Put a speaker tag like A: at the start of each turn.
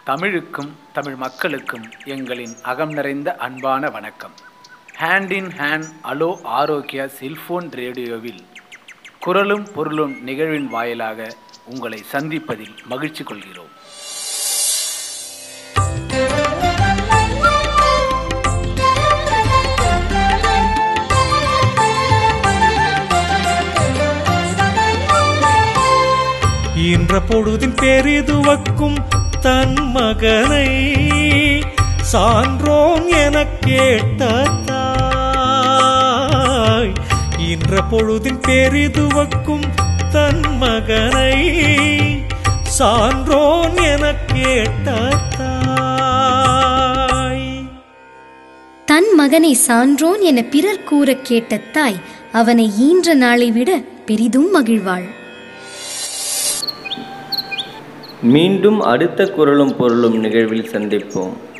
A: தமிழுக்கும் தமிழ் மக்களுக்கும் எங்களின் அகம் நிறைந்த அன்பான வணக்கம் hand in hand hello Arokkiya cellphone ரேடியோவில் குரலும் பொருளும் நிகழ்வின் வாயிலாக உங்களை சந்திப்பதில் மகிழ்ச்சி கொள்கிறோம்
B: ஈன்ற பொழுதின் பெரிதுவக்கும் தன் மகனை சான்றோன் எனக் கேட்ட தாய் ஈன்ற பொழுதின் பெரிதுவக்கும் தன் மகனை சான்றோன் எனக் கேட்ட தாய்
C: தன் மகனை சான்றோன் என பிறர் கூறக் கேட்ட தாய் அவனை ஈன்ற நாளை விட பெரிதும் மகிழ்வாள்
D: மீண்டும் அடுத்த குரலும் பொருளும் நிகழ்வில் சந்திப்போம்